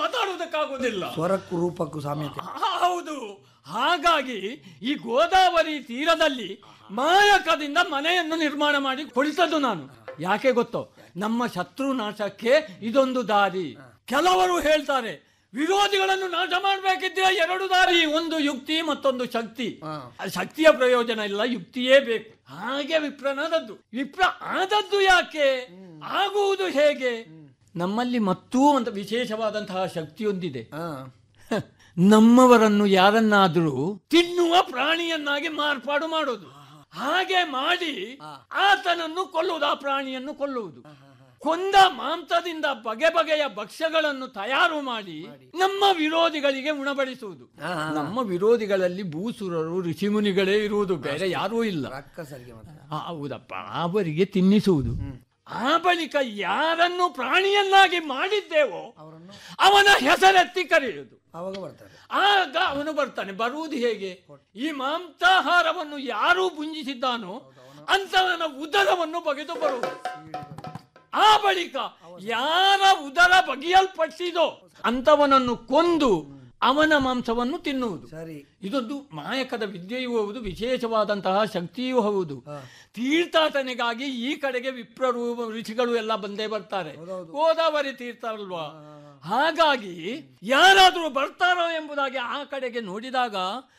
ಮಾತಾಡುವುದಕ್ಕಾಗುವುದಿಲ್ಲ ಸ್ವರಕ್ಕೂ ರೂಪಕ್ಕೂ ಸಾಮ್ಯತೆ ಆ, ಹೌದು ಹಾಗಾಗಿ ಈ ಗೋದಾವರಿ ತೀರದಲ್ಲಿ ಮಾಯಕದಿಂದ ಮನೆಯನ್ನು ನಿರ್ಮಾಣ ಮಾಡಿ ಕೊಡಿಸದು ನಾನು ಯಾಕೆ ಗೊತ್ತೋ ನಮ್ಮ ಶತ್ರು ನಾಶಕ್ಕೆ ಇದೊಂದು ದಾರಿ ಕೆಲವರು ಹೇಳ್ತಾರೆ ವಿರೋಧಿಗಳನ್ನು ನಾಶ ಮಾಡಬೇಕಿದ್ರೆ ಎರಡು ದಾರಿ ಒಂದು ಯುಕ್ತಿ ಮತ್ತೊಂದು ಶಕ್ತಿ ಆ ಶಕ್ತಿಯ ಪ್ರಯೋಜನ ಇಲ್ಲ ಯುಕ್ತಿಯೇ ಬೇಕು ಹಾಗೆ ವಿಪ್ರನಾದದ್ದು ವಿಪ್ರ ಆದದ್ದು ಯಾಕೆ ಆಗುವುದು ಹೇಗೆ ನಮ್ಮಲ್ಲಿ ಮತ್ತೂ ಒಂದು ವಿಶೇಷವಾದಂತಹ ಶಕ್ತಿಯೊಂದಿದೆ ಹಾ. ನಮ್ಮವರನ್ನು ಯಾರನ್ನಾದರೂ ತಿನ್ನುವ ಪ್ರಾಣಿಯನ್ನಾಗಿ ಮಾರ್ಪಾಡು ಮಾಡೋದು ಹಾಗೆ ಮಾಡಿ ಆತನನ್ನು ಕೊಲ್ಲುವುದು ಆ ಪ್ರಾಣಿಯನ್ನು ಕೊಲ್ಲುವುದು ಕೊಂದ ಮಾಂಸದಿಂದ ಬಗೆ ಬಗೆಯ ಭಕ್ಷ್ಯಗಳನ್ನು ತಯಾರು ಮಾಡಿ ನಮ್ಮ ವಿರೋಧಿಗಳಿಗೆ ಉಣಬಡಿಸುವುದು ನಮ್ಮ ವಿರೋಧಿಗಳಲ್ಲಿ ಭೂಸುರರು ಋಷಿಮುನಿಗಳೇ ಇರುವುದು ಬೇರೆ ಯಾರೂ ಇಲ್ಲ ರಕ್ಕಸರಿಗೆ ಮತ್ತೆ ಆ, ಹೌದಪ್ಪ ಅವರಿಗೆ ತಿನ್ನಿಸುವುದು ಆ ಬಳಿಕ ಯಾರನ್ನು ಪ್ರಾಣಿಯನ್ನಾಗಿ ಮಾಡಿದ್ದೇವೋ ಅವನ ಹೆಸರೆತ್ತಿ ಕರೆಯುವುದು ಅವಾಗ ಬರ್ತಾರೆ ಆಗ ಅವನು ಬರ್ತಾನೆ ಬರುವುದು ಹೇಗೆ ಈ ಮಾಂಸಾಹಾರವನ್ನು ಯಾರು ಭುಂಜಿಸಿದ್ದಾನೋ ಅಂತವನ ಉದರವನ್ನು ಬಗೆದು ಬರುವುದು ಆ ಬಳಿಕ ಯಾರ ಉದರ ಬಗೆಯಲ್ಪಟ್ಟಿದೋ ಅಂತವನನ್ನು ಕೊಂದು ಅವನ ಮಾಂಸವನ್ನು ತಿನ್ನುವುದು ಸರಿ ಇದೊಂದು ಮಾಯಕದ ವಿದ್ಯೆಯೂ ಹೌದು ವಿಶೇಷವಾದಂತಹ ಶಕ್ತಿಯೂ ಹೌದು ತೀರ್ಥಾಟನೆಗಾಗಿ ಈ ಕಡೆಗೆ ವಿಪ್ರರು ಋಷಿಗಳು ಎಲ್ಲ ಬಂದೇ ಬರ್ತಾರೆ ಗೋದಾವರಿ ತೀರ್ಥ ಅಲ್ವಾ ಹಾಗಾಗಿ ಯಾರಾದರೂ ಬರ್ತಾರೋ ಎಂಬುದಾಗಿ ಆ ಕಡೆಗೆ ನೋಡಿದಾಗ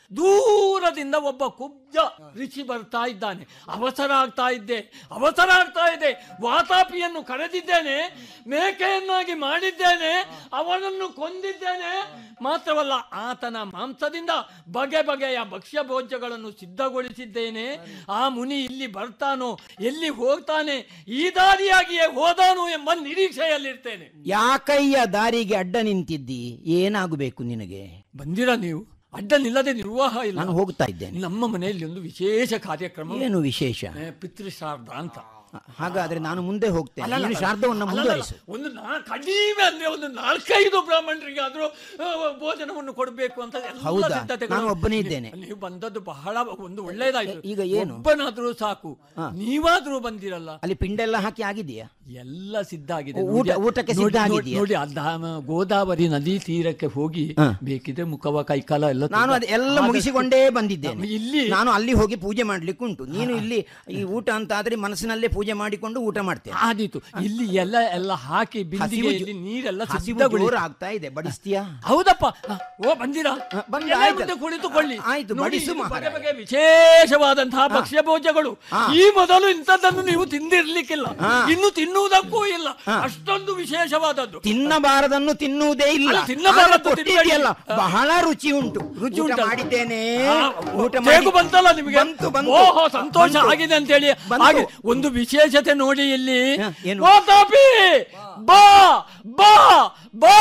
ದೂರದಿಂದ ಒಬ್ಬ ಕುಬ್ಜ ಋಷಿ ಬರ್ತಾ ಇದ್ದಾನೆ ಅವಸರ ಆಗ್ತಾ ಇದ್ದೆ ಅವಸರ ಆಗ್ತಾ ಇದೆ ವಾತಾಪಿಯನ್ನು ಕರೆದಿದ್ದೇನೆ ಮೇಕೆಯನ್ನಾಗಿ ಮಾಡಿದ್ದೇನೆ ಅವನನ್ನು ಕೊಂದಿದ್ದೇನೆ ಮಾತ್ರವಲ್ಲ ಆತನ ಮಾಂಸದಿಂದ ಬಗೆ ಬಗೆಯ ಭಕ್ಷ್ಯ ಭೋಜ್ಯಗಳನ್ನು ಸಿದ್ಧಗೊಳಿಸಿದ್ದೇನೆ ಆ ಮುನಿ ಇಲ್ಲಿ ಬರ್ತಾನೋ ಎಲ್ಲಿ ಹೋಗ್ತಾನೆ ಈ ದಾರಿಯಾಗಿಯೇ ಹೋದಾನು ಎಂಬ ನಿರೀಕ್ಷೆಯಲ್ಲಿರ್ತೇನೆ ಯಾಕಯ್ಯ ದಾರಿಗೆ ಅಡ್ಡ ನಿಂತಿದ್ದಿ ಏನಾಗಬೇಕು ನಿನಗೆ ಬಂದಿರ ನೀವು ಅಡ್ಡ ನಿಲ್ಲದೆ ನಿರ್ವಾಹ ಇಲ್ಲ ನಾನು ಹೋಗ್ತಾ ಇದ್ದೇನೆ ನಮ್ಮ ಮನೆಯಲ್ಲಿ ಒಂದು ವಿಶೇಷ ಕಾರ್ಯಕ್ರಮ ಏನು ವಿಶೇಷ ಏ, ಪಿತೃಶ್ರಾರ್ಧ ಅಂತ ಹಾಗಾದ್ರೆ ನಾನು ಮುಂದೆ ಹೋಗ್ತೇನೆ ಅಲ್ಲಲ್ಲ, ನೀನು ಶಾರದವನ್ನು ಅಲ್ಲಲ್ಲ, ಮುಂದುವರಿಸು ಒಂದು ನಾ ಕಡಿಮೆ ಅಂದ್ರೆ ಒಂದು ನಾಲ್ಕೈದು ಬ್ರಾಹ್ಮಣರಿಗೆ ಆದ್ರೂ ಆ, ಭೋಜನವನ್ನು ಕೊಡಬೇಕು ಅಂತ ಎಲ್ಲ ಹೌದಾ? ಸಿದ್ಧತೆಗಳು- ನಾನು ಒಬ್ಬನೇ ಇದ್ದೇನೆ. ನೀವು ಬಂದದ್ದು ಬಹಳ ಒಂದು ಒಳ್ಳೇದಾಯ್ತು ಈಗ ಏನು? ಒಬ್ಬನಾದ್ರೂ ಸಾಕು ನೀವಾದ್ರೂ ಬಂದಿರಲ್ಲ ಅಲ್ಲಿ ಪಿಂಡೆಲ್ಲ ಹಾಕಿ ಆಗಿದೆಯಾ ಎಲ್ಲ ಸಿದ್ಧ ಆಗಿದೆ ಊಟ- ನೋಡಿ- ಊಟಕ್ಕೆ ನೋಡಿ- ಸಿದ್ಧ ನೋಡಿ- ಆಗಿದೆಯಾ? ನೋಡಿ ಆ ದಾಮ- ಗೋದಾವರಿ ನದಿ ತೀರಕ್ಕೆ ಹೋಗಿ ಬೇಕಿದ್ರೆ ಮುಖವ ಕೈಕಾಲ ಎಲ್ಲ ನಾನು ತುಂಬ- ಅದು ಎಲ್ಲ ಆದಷ್ಟು- ಮುಗಿಸಿಕೊಂಡೇ ಬಂದಿದ್ದೇನೆ ಇಲ್ಲಿ ನಾನು ಅಲ್ಲಿ ಹೋಗಿ ಪೂಜೆ ಮಾಡ್ಲಿಕ್ಕೆ ಉಂಟು ನೀನು ಇಲ್ಲಿ ಈ ಊಟ ಅಂತ ಆದ್ರೆ ಮನಸ್ಸಿನಲ್ಲೇ ಪೂಜೆ ಮಾಡಿಕೊಂಡು ಊಟ ಮಾಡ್ತೇನೆ ಆದೀತು ಇಲ್ಲಿ ಎಲ್ಲ ಎಲ್ಲ ಹಾಕಿ ಬಿಂದಿಗೆಯಲ್ಲಿ ನೀರೆಲ್ಲ ಹಸಿವು ಸಿದ್ಧಗೊಳಿಸಿ ಜೋರು ಆಗ್ತಾ ಇದೆ ಬಡಿಸ್ತೀಯಾ ಹೌದಪ್ಪ ಹ, ಓ ಬಂದಿರಾ ಬಂದೆ, ಎಲ್ಲ ಆಯ್ತು. ಮುಂದೆ ಕುಳಿತುಕೊಳ್ಳಿ ಆಯ್ತು, ನೋಡಿ, ಬಡಿಸು ಇದು ಮಹಾರಾಯ. ಬಗೆ ಬಗೆ ವಿಶೇಷವಾದಂತಹ ಭಕ್ಷ್ಯ ಭೋಜ್ಯಗಳು ಈ ಮೊದಲು ಇಂಥದ್ದನ್ನು ನೀವು ತಿಂದಿರ್ಲಿಕ್ಕಿಲ್ಲ ಇನ್ನು ತಿನ್ನುವುದಕ್ಕೂ ಇಲ್ಲ ಅಷ್ಟೊಂದು ವಿಶೇಷವಾದದ್ದು ತಿನ್ನಬಾರದನ್ನು ತಿನ್ನುವುದೇ ಇಲ್ಲ ಅಲ್ಲ, ತಿನ್ನಬಾರದ್ದು ಆಗ ಕೊಟ್ಟಿದ್ಯಲ್ಲ, ತಿನ್ಬೇಡಿ. ಬಹಳ ರುಚಿ ಉಂಟು ರುಚಿ ಊಟ ಉಂಟಲ್ಲ? ಮಾಡಿದ್ದೇನೆ ಆ, ಊಟ ಹೇಗೂ ಬಂತಲ್ಲ ನಿಮಗೆ ಬಂತು ಬಂತು ಓಹೋ ಸಂತೋಷ ಬಂತು. ಆಗಿದೆ ಅಂತ ಹೇಳಿ ಬಂತು. ಹಾಗೆ ಒಂದು ವಿಶೇಷತೆ ನೋಡಿ ಇಲ್ಲಿ ಹ, ಏನು? ವಾತಾಪಿ ಬಾ ಬಾ ಬಾ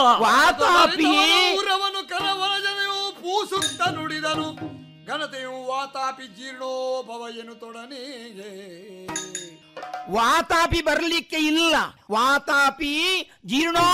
ವಾತಾಪಿ ಊರವನು ಕರವರಜನೆಯು ಪೂಸುತ್ತ ನುಡಿದನು ಘನತೆಯು ವಾತಾಪಿ ಜೀರ್ಣೋಭವ ಎನ್ನುತ್ತೊಡನೆಗೆ ವಾತಾಪಿ ಬರ್ಲಿಕ್ಕೆ ಇಲ್ಲ ವಾತಾಪಿ ಜೀರ್ಣೋ